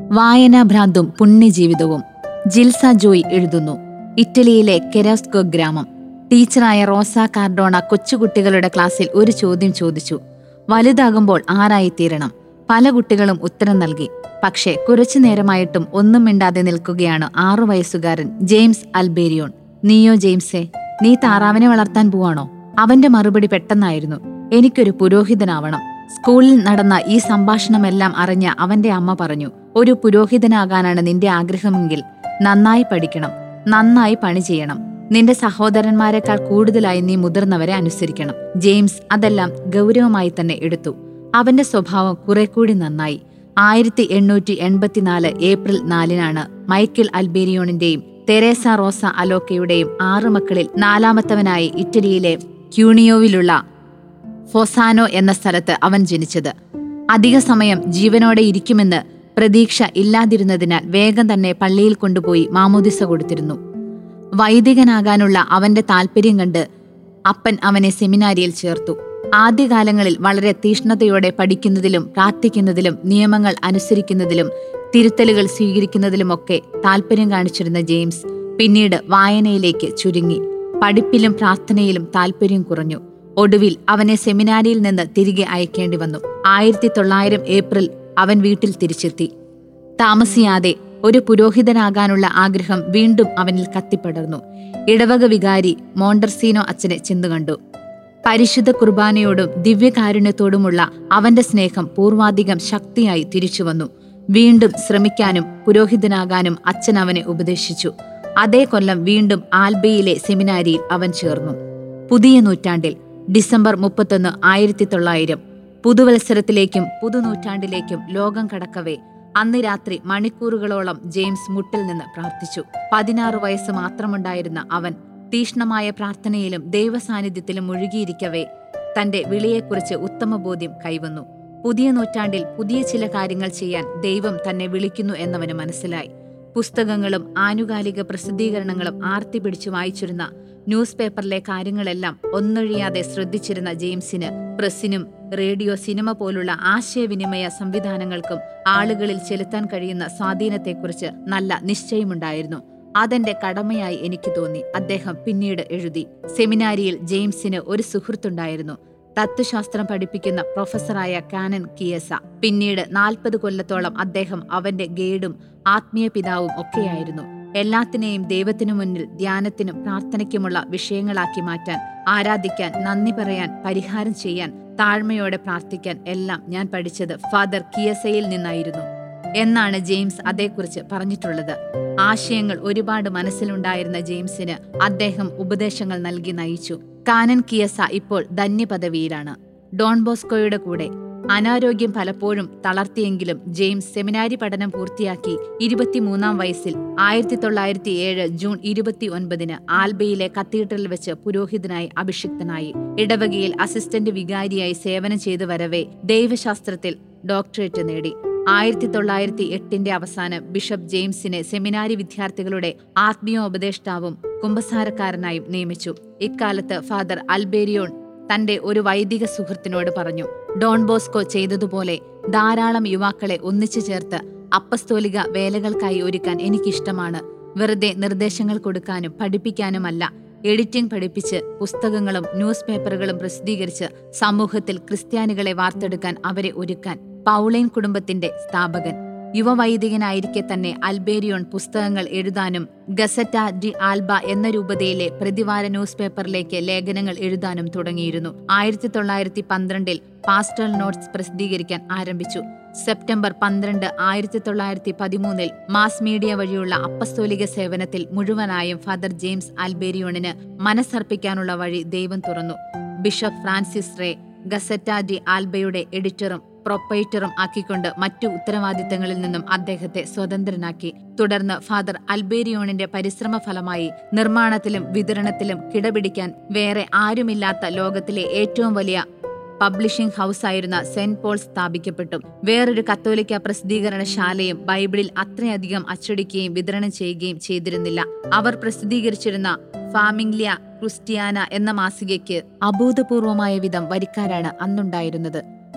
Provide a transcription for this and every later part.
വായനാഭ്രാന്തും പുണ്യജീവിതവും ജിൽസ ജോയ് എഴുതുന്നു ഇറ്റലിയിലെ കെരാസ്കോ ഗ്രാമം ടീച്ചറായ റോസ കാർഡോണ കൊച്ചുകുട്ടികളുടെ ക്ലാസ്സിൽ ഒരു ചോദ്യം ചോദിച്ചു വലുതാകുമ്പോൾ ആരായിത്തീരണം പല കുട്ടികളും ഉത്തരം നൽകി പക്ഷേ കുറച്ചു നേരമായിട്ടും ഒന്നും മിണ്ടാതെ നിൽക്കുകയാണ് ആറു വയസ്സുകാരൻ ജെയിംസ് അൽബേരിയോൺ നീയോ ജെയിംസേ നീ താറാവിനെ വളർത്താൻ പോവാണോ അവന്റെ മറുപടി പെട്ടെന്നായിരുന്നു എനിക്കൊരു പുരോഹിതനാവണം സ്കൂളിൽ നടന്ന ഈ സംഭാഷണമെല്ലാം അറിഞ്ഞ അവന്റെ അമ്മ പറഞ്ഞു ഒരു പുരോഹിതനാകാനാണ് നിന്റെ ആഗ്രഹമെങ്കിൽ നന്നായി പഠിക്കണം നന്നായി പണി ചെയ്യണം നിന്റെ സഹോദരന്മാരെക്കാൾ കൂടുതലായി നീ മുതിർന്നവരെ അനുസരിക്കണം ജെയിംസ് അതെല്ലാം ഗൗരവമായി തന്നെ എടുത്തു അവന്റെ സ്വഭാവം കുറെ കൂടി നന്നായി ആയിരത്തി എണ്ണൂറ്റി എൺപത്തിനാല് ഏപ്രിൽ നാലിനാണ് മൈക്കിൾ അൽബേരിയോണിന്റെയും തെരേസ റോസ അലോക്കയുടെയും ആറു മക്കളിൽ നാലാമത്തവനായി ഇറ്റലിയിലെ ക്യൂണിയോവിലുള്ള ഫൊസാനോ എന്ന സ്ഥലത്ത് അവൻ ജനിച്ചത് അധിക സമയം ജീവനോടെ ഇരിക്കുമെന്ന് പ്രതീക്ഷ ഇല്ലാതിരുന്നതിനാൽ വേഗം തന്നെ പള്ളിയിൽ കൊണ്ടുപോയി മാമോദിസ കൊടുത്തിരുന്നു വൈദികനാകാനുള്ള അവന്റെ താല്പര്യം കണ്ട് അപ്പൻ അവനെ സെമിനാരിയിൽ ചേർത്തു ആദ്യകാലങ്ങളിൽ വളരെ തീഷ്ണതയോടെ പഠിക്കുന്നതിലും പ്രാർത്ഥിക്കുന്നതിലും നിയമങ്ങൾ അനുസരിക്കുന്നതിലും തിരുത്തലുകൾ സ്വീകരിക്കുന്നതിലുമൊക്കെ താല്പര്യം കാണിച്ചിരുന്ന ജെയിംസ് പിന്നീട് വായനയിലേക്ക് ചുരുങ്ങി പഠിപ്പിലും പ്രാർത്ഥനയിലും താല്പര്യം കുറഞ്ഞു ഒടുവിൽ അവനെ സെമിനാരിയിൽ നിന്ന് തിരികെ അയക്കേണ്ടി വന്നു ആയിരത്തി തൊള്ളായിരം ഏപ്രിൽ അവൻ വീട്ടിൽ തിരിച്ചെത്തി താമസിയാതെ ഒരു പുരോഹിതനാകാനുള്ള ആഗ്രഹം വീണ്ടും അവനിൽ കത്തിപ്പടർന്നു ഇടവക വികാരി മോണ്ടർസീനോ അച്ഛനെ ചെന്നു കണ്ടു പരിശുദ്ധ കുർബാനയോടും ദിവ്യകാരുണ്യത്തോടുമുള്ള അവന്റെ സ്നേഹം പൂർവാധികം ശക്തിയായി തിരിച്ചുവന്നു വീണ്ടും ശ്രമിക്കാനും പുരോഹിതനാകാനും അച്ഛൻ അവനെ ഉപദേശിച്ചു അതേ കൊല്ലം വീണ്ടും ആൽബയിലെ സെമിനാരിയിൽ അവൻ ചേർന്നു പുതിയ നൂറ്റാണ്ടിൽ ഡിസംബർ മുപ്പത്തൊന്ന് ആയിരത്തി തൊള്ളായിരം പുതുവത്സരത്തിലേക്കും പുതുനൂറ്റാണ്ടിലേക്കും ലോകം കടക്കവേ അന്ന് രാത്രി മണിക്കൂറുകളോളം ജെയിംസ് മുട്ടിൽ നിന്ന് പ്രാർത്ഥിച്ചു പതിനാറ് വയസ്സ് മാത്രമുണ്ടായിരുന്ന അവൻ തീഷ്ണമായ പ്രാർത്ഥനയിലും ദൈവസാന്നിധ്യത്തിലും മുഴുകിയിരിക്കവേ തന്റെ വിളിയെക്കുറിച്ച് ഉത്തമ ബോധ്യം കൈവന്നു പുതിയ നൂറ്റാണ്ടിൽ പുതിയ ചില കാര്യങ്ങൾ ചെയ്യാൻ ദൈവം തന്നെ വിളിക്കുന്നു എന്നവന് മനസ്സിലായി പുസ്തകങ്ങളും ആനുകാലിക പ്രസിദ്ധീകരണങ്ങളും ആർത്തി പിടിച്ചു വായിച്ചിരുന്ന ന്യൂസ് പേപ്പറിലെ കാര്യങ്ങളെല്ലാം ഒന്നൊഴിയാതെ ശ്രദ്ധിച്ചിരുന്ന ജെയിംസിന് പ്രസ്സിനും റേഡിയോ സിനിമ പോലുള്ള ആശയവിനിമയ സംവിധാനങ്ങൾക്കും ആളുകളിൽ ചെലുത്താൻ കഴിയുന്ന സ്വാധീനത്തെക്കുറിച്ച് നല്ല നിശ്ചയമുണ്ടായിരുന്നു അതെന്റെ കടമയായി എനിക്ക് തോന്നി അദ്ദേഹം പിന്നീട് എഴുതി സെമിനാരിയിൽ ജെയിംസിന് ഒരു സുഹൃത്തുണ്ടായിരുന്നു തത്വശാസ്ത്രം പഠിപ്പിക്കുന്ന പ്രൊഫസറായ കാനൻ കിയസ പിന്നീട് നാൽപ്പത് കൊല്ലത്തോളം അദ്ദേഹം അവന്റെ ഗൈഡും ആത്മീയ പിതാവും ഒക്കെയായിരുന്നു എല്ലാത്തിനെയും ദൈവത്തിനു മുന്നിൽ ധ്യാനത്തിനും പ്രാർത്ഥനയ്ക്കുമുള്ള വിഷയങ്ങളാക്കി മാറ്റാൻ ആരാധിക്കാൻ നന്ദി പറയാൻ പരിഹാരം ചെയ്യാൻ താഴ്മയോടെ പ്രാർത്ഥിക്കാൻ എല്ലാം ഞാൻ പഠിച്ചത് ഫാദർ കിയസയിൽ നിന്നായിരുന്നു എന്നാണ് ജെയിംസ് അതേക്കുറിച്ച് പറഞ്ഞിട്ടുള്ളത് ആശയങ്ങൾ ഒരുപാട് മനസ്സിലുണ്ടായിരുന്ന ജെയിംസിന് അദ്ദേഹം ഉപദേശങ്ങൾ നൽകി നയിച്ചു കാനൻ കിയസ ഇപ്പോൾ ധന്യപദവിയിലാണ് ഡോൺ ബോസ്കോയുടെ കൂടെ അനാരോഗ്യം പലപ്പോഴും തളർത്തിയെങ്കിലും ജെയിംസ് സെമിനാരി പഠനം പൂർത്തിയാക്കി ഇരുപത്തിമൂന്നാം വയസ്സിൽ ആയിരത്തി തൊള്ളായിരത്തി ഏഴ് ജൂൺ ഇരുപത്തി ഒൻപതിന് ആൽബയിലെ കത്തീഡ്രലിൽ വെച്ച് പുരോഹിതനായി അഭിഷിക്തനായി ഇടവകയിൽ അസിസ്റ്റന്റ് വികാരിയായി സേവനം ചെയ്തു വരവേ ദൈവശാസ്ത്രത്തിൽ ഡോക്ടറേറ്റ് നേടി ആയിരത്തി തൊള്ളായിരത്തി എട്ടിന്റെ അവസാനം ബിഷപ്പ് ജെയിംസിനെ സെമിനാരി വിദ്യാർത്ഥികളുടെ ആത്മീയോപദേഷ്ടാവും കുമ്പസാരക്കാരനായും നിയമിച്ചു ഇക്കാലത്ത് ഫാദർ അൽബേരിയോൺ തന്റെ ഒരു വൈദിക സുഹൃത്തിനോട് പറഞ്ഞു ഡോൺ ബോസ്കോ ചെയ്തതുപോലെ ധാരാളം യുവാക്കളെ ഒന്നിച്ചു ചേർത്ത് അപ്പസ്തോലിക വേലകൾക്കായി ഒരുക്കാൻ എനിക്കിഷ്ടമാണ് വെറുതെ നിർദ്ദേശങ്ങൾ കൊടുക്കാനും പഠിപ്പിക്കാനുമല്ല എഡിറ്റിംഗ് പഠിപ്പിച്ച് പുസ്തകങ്ങളും ന്യൂസ് പേപ്പറുകളും പ്രസിദ്ധീകരിച്ച് സമൂഹത്തിൽ ക്രിസ്ത്യാനികളെ വാർത്തെടുക്കാൻ അവരെ ഒരുക്കാൻ പൗളൈൻ കുടുംബത്തിന്റെ സ്ഥാപകൻ യുവവൈദികനായിരിക്കെ തന്നെ അൽബേരിയോൺ പുസ്തകങ്ങൾ എഴുതാനും ഗസറ്റ ഡി ആൽബ എന്ന രൂപതയിലെ പ്രതിവാര ന്യൂസ് പേപ്പറിലേക്ക് ലേഖനങ്ങൾ എഴുതാനും തുടങ്ങിയിരുന്നു ആയിരത്തി തൊള്ളായിരത്തി പന്ത്രണ്ടിൽ പാസ്റ്റൽ നോട്ട്സ് പ്രസിദ്ധീകരിക്കാൻ ആരംഭിച്ചു സെപ്റ്റംബർ പന്ത്രണ്ട് ആയിരത്തി തൊള്ളായിരത്തി പതിമൂന്നിൽ മാസ് മീഡിയ വഴിയുള്ള അപ്പസ്തോലിക സേവനത്തിൽ മുഴുവനായും ഫാദർ ജെയിംസ് ആൽബേരിയോണിന് മനസ്സർപ്പിക്കാനുള്ള വഴി ദൈവം തുറന്നു bishop Francis Rey Gazeta de ആൽബയുടെ എഡിറ്ററും പ്രൊപ്പൈറ്ററും ആക്കിക്കൊണ്ട് മറ്റു ഉത്തരവാദിത്തങ്ങളിൽ നിന്നും അദ്ദേഹത്തെ സ്വതന്ത്രനാക്കി തുടർന്ന് ഫാദർ അൽബേരിയോണിന്റെ പരിശ്രമ ഫലമായി നിർമ്മാണത്തിലും വിതരണത്തിലും കിടപിടിക്കാൻ വേറെ ആരുമില്ലാത്ത ലോകത്തിലെ ഏറ്റവും വലിയ പബ്ലിഷിംഗ് ഹൗസായിരുന്ന സെന്റ് പോൾ സ്ഥാപിക്കപ്പെട്ടു വേറൊരു കത്തോലിക്ക പ്രസിദ്ധീകരണശാലയും ബൈബിളിൽ അത്രയധികം അച്ചടിക്കുകയും വിതരണം ചെയ്യുകയും ചെയ്തിരുന്നില്ല അവർ പ്രസിദ്ധീകരിച്ചിരുന്ന ഫാമിംഗ്ലിയ ക്രിസ്റ്റിയാന എന്ന മാസികയ്ക്ക് അഭൂതപൂർവമായ വിധം വരിക്കാരാണ് അന്നുണ്ടായിരുന്നത്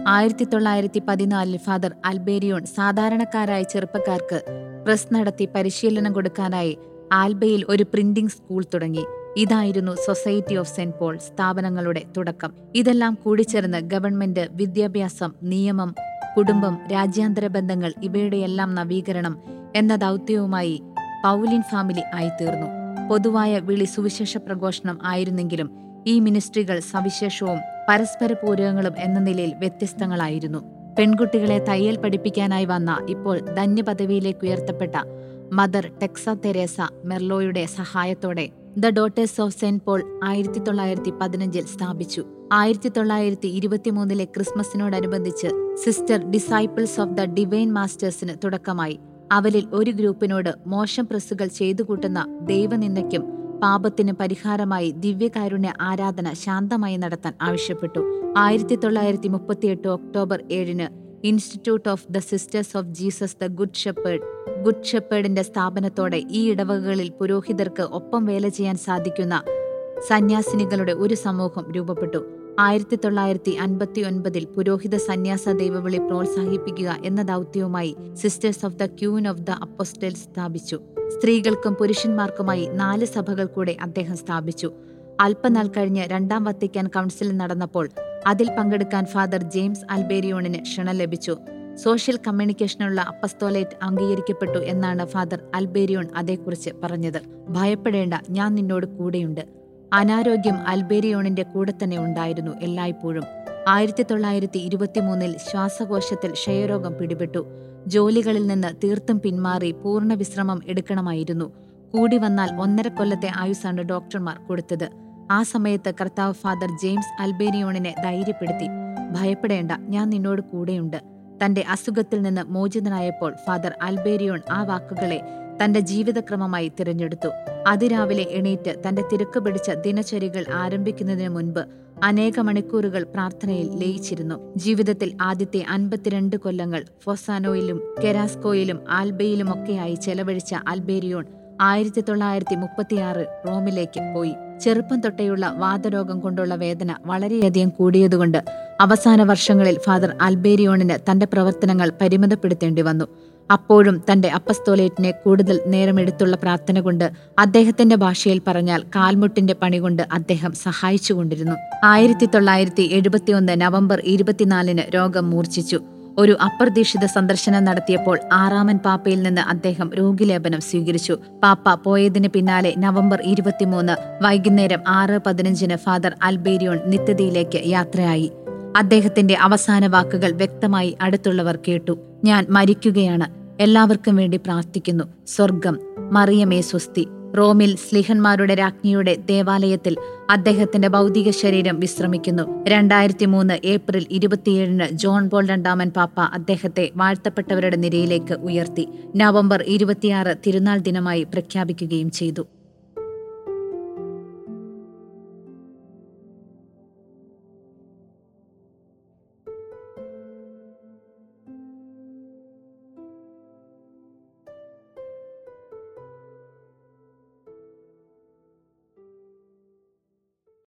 ആയിരത്തി തൊള്ളായിരത്തി പതിനാലിൽ ഫാദർ അൽബേരിയോൺ സാധാരണക്കാരായ ചെറുപ്പക്കാർക്ക് പ്രസ് നടത്തി പരിശീലനം കൊടുക്കാനായി ആൽബയിൽ ഒരു പ്രിന്റിംഗ് സ്കൂൾ തുടങ്ങി ഇതായിരുന്നു സൊസൈറ്റി ഓഫ് സെന്റ് പോൾ സ്ഥാപനങ്ങളുടെ തുടക്കം ഇതെല്ലാം കൂടിച്ചേർന്ന് ഗവൺമെന്റ് വിദ്യാഭ്യാസം നിയമം കുടുംബം രാജ്യാന്തര ബന്ധങ്ങൾ ഇവയുടെയെല്ലാം നവീകരണം എന്ന ദൗത്യവുമായി പൗലിൻ ഫാമിലി ആയിത്തീർന്നു പൊതുവായ വിളി സുവിശേഷ പ്രഘോഷണം ആയിരുന്നെങ്കിലും ഈ മിനിസ്ട്രികൾ സവിശേഷവും പരസ്പര പൂരകങ്ങളും എന്ന നിലയിൽ വ്യത്യസ്തങ്ങളായിരുന്നു പെൺകുട്ടികളെ തയ്യൽ പഠിപ്പിക്കാനായി വന്ന ഇപ്പോൾ ധന്യപദവിയിലേക്ക് ഉയർത്തപ്പെട്ട മദർ ടെക്സ തെരേസ മെർലോയുടെ സഹായത്തോടെ the daughters of saint Paul ആയിരത്തി തൊള്ളായിരത്തി പതിനഞ്ചിൽ സ്ഥാപിച്ചു ആയിരത്തി തൊള്ളായിരത്തി ഇരുപത്തിമൂന്നിലെ ക്രിസ്മസിനോടനുബന്ധിച്ച് sister disciples of the divine മാസ്റ്റേഴ്സിന് തുടക്കമായി അവരിൽ ഒരു ഗ്രൂപ്പിനോട് മോശം പ്രസ്സുകൾ ചെയ്തു കൂട്ടുന്ന ദൈവനിന്ദയ്ക്കും പാപത്തിന് പരിഹാരമായി ദിവ്യകാരുണ്യ ആരാധന ശാന്തമായി നടത്താൻ ആവശ്യപ്പെട്ടു ആയിരത്തി തൊള്ളായിരത്തി മുപ്പത്തിയെട്ട് ഒക്ടോബർ ഏഴിന് institute of the sisters of Jesus the good shepherd good ഷെപ്പേർഡിന്റെ സ്ഥാപനത്തോടെ ഈ ഇടവകകളിൽ പുരോഹിതർക്ക് ഒപ്പം വേല ചെയ്യാൻ സാധിക്കുന്ന സന്യാസിനികളുടെ ഒരു സമൂഹം രൂപപ്പെട്ടു ആയിരത്തി തൊള്ളായിരത്തി അൻപത്തി ഒൻപതിൽ പുരോഹിത സന്യാസ ദൈവവിളി പ്രോത്സാഹിപ്പിക്കുക എന്ന ദൗത്യവുമായി sisters of the queen of the apostle സ്ഥാപിച്ചു സ്ത്രീകൾക്കും പുരുഷന്മാർക്കുമായി നാല് സഭകൾ കൂടെ അദ്ദേഹം സ്ഥാപിച്ചു അല്പനാൾ കഴിഞ്ഞ് രണ്ടാം വത്തിക്കാൻ കൗൺസിൽ നടന്നപ്പോൾ അതിൽ പങ്കെടുക്കാൻ ഫാദർ ജെയിംസ് അൽബേരിയോണിന് ക്ഷണം ലഭിച്ചു സോഷ്യൽ കമ്മ്യൂണിക്കേഷനുള്ള അപ്പസ്തോലേറ്റ് അംഗീകരിക്കപ്പെട്ടു എന്നാണ് ഫാദർ അൽബേരിയോൺ അതേക്കുറിച്ച് പറഞ്ഞത് ഭയപ്പെടേണ്ട ഞാൻ നിന്നോട് കൂടെയുണ്ട് അനാരോഗ്യം അൽബേരിയോണിന്റെ കൂടെ തന്നെ ഉണ്ടായിരുന്നു എല്ലായ്പ്പോഴും ആയിരത്തി തൊള്ളായിരത്തി ഇരുപത്തിമൂന്നിൽ ശ്വാസകോശത്തിൽ ക്ഷയരോഗം പിടിപെട്ടു ജോലികളിൽ നിന്ന് തീർത്തും പിന്മാറി പൂർണ്ണ വിശ്രമം എടുക്കണമായിരുന്നു കൂടി വന്നാൽ ഒന്നര കൊല്ലത്തെ ആയുസാണ് ഡോക്ടർമാർ കൊടുത്തത് ആ സമയത്ത് കർത്താവ് ഫാദർ ജെയിംസ് അൽബേരിയോണിനെ ധൈര്യപ്പെടുത്തി ഭയപ്പെടേണ്ട ഞാൻ നിന്നോട് കൂടെയുണ്ട് തന്റെ അസുഖത്തിൽ നിന്ന് മോചിതനായപ്പോൾ ഫാദർ അൽബേരിയോൺ ആ വാക്കുകളെ തന്റെ ജീവിതക്രമമായി തിരഞ്ഞെടുത്തു അതിരാവിലെ എണീറ്റ് തന്റെ തിരക്ക് പിടിച്ച ദിനചര്യകൾ ആരംഭിക്കുന്നതിന് മുൻപ് അനേക മണിക്കൂറുകൾ പ്രാർത്ഥനയിൽ ലയിച്ചിരുന്നു ജീവിതത്തിൽ ആദ്യത്തെ അൻപത്തിരണ്ട് കൊല്ലങ്ങൾ ഫൊസാനോയിലും കെരാസ്കോയിലും ആൽബയിലുമൊക്കെയായി ചെലവഴിച്ച അൽബേരിയോൺ ആയിരത്തി തൊള്ളായിരത്തി മുപ്പത്തിയാറ് റോമിലേക്ക് പോയി ചെറുപ്പം തൊട്ടേയുള്ള വാതരോഗം കൊണ്ടുള്ള വേദന വളരെയധികം കൂടിയതുകൊണ്ട് അവസാന വർഷങ്ങളിൽ ഫാദർ അൽബേരിയോണിന് തന്റെ പ്രവർത്തനങ്ങൾ പരിമിതപ്പെടുത്തേണ്ടി വന്നു അപ്പോഴും തന്റെ അപ്പസ്തോലേറ്റിനെ കൂടുതൽ നേരമെടുത്തുള്ള പ്രാർത്ഥന കൊണ്ട് അദ്ദേഹത്തിന്റെ ഭാഷയിൽ പറഞ്ഞാൽ കാൽമുട്ടിന്റെ പണി കൊണ്ട് അദ്ദേഹം സഹായിച്ചുകൊണ്ടിരുന്നു ആയിരത്തി തൊള്ളായിരത്തി എഴുപത്തിയൊന്ന് നവംബർ ഇരുപത്തിനാലിന് രോഗം മൂർച്ഛിച്ചു ഒരു അപ്രതീക്ഷിത സന്ദർശനം നടത്തിയപ്പോൾ ആറാമൻ പാപ്പയിൽ നിന്ന് അദ്ദേഹം രോഗിലേപനം സ്വീകരിച്ചു പാപ്പ പോയതിന് പിന്നാലെ നവംബർ ഇരുപത്തിമൂന്ന് വൈകുന്നേരം ആറ് പതിനഞ്ചിന് ഫാദർ അൽബേരിയോൺ നിത്യതയിലേക്ക് യാത്രയായി അദ്ദേഹത്തിന്റെ അവസാന വാക്കുകൾ വ്യക്തമായി അടുത്തുള്ളവർ കേട്ടു ഞാൻ മരിക്കുകയാണ് എല്ലാവർക്കും വേണ്ടി പ്രാർത്ഥിക്കുന്നു സ്വർഗം മറിയമേ സ്വസ്തി റോമിൽ സ്ലിഹന്മാരുടെ രാജ്ഞിയുടെ ദേവാലയത്തിൽ അദ്ദേഹത്തിന്റെ ഭൗതിക ശരീരം വിശ്രമിക്കുന്നു രണ്ടായിരത്തി മൂന്ന് ഏപ്രിൽ ഇരുപത്തിയേഴിന് ജോൺ പോൾ രണ്ടാമൻ പാപ്പ അദ്ദേഹത്തെ വാഴ്ത്തപ്പെട്ടവരുടെ നിരയിലേക്ക് ഉയർത്തി നവംബർ ഇരുപത്തിയാറ് തിരുനാൾ ദിനമായി പ്രഖ്യാപിക്കുകയും ചെയ്തു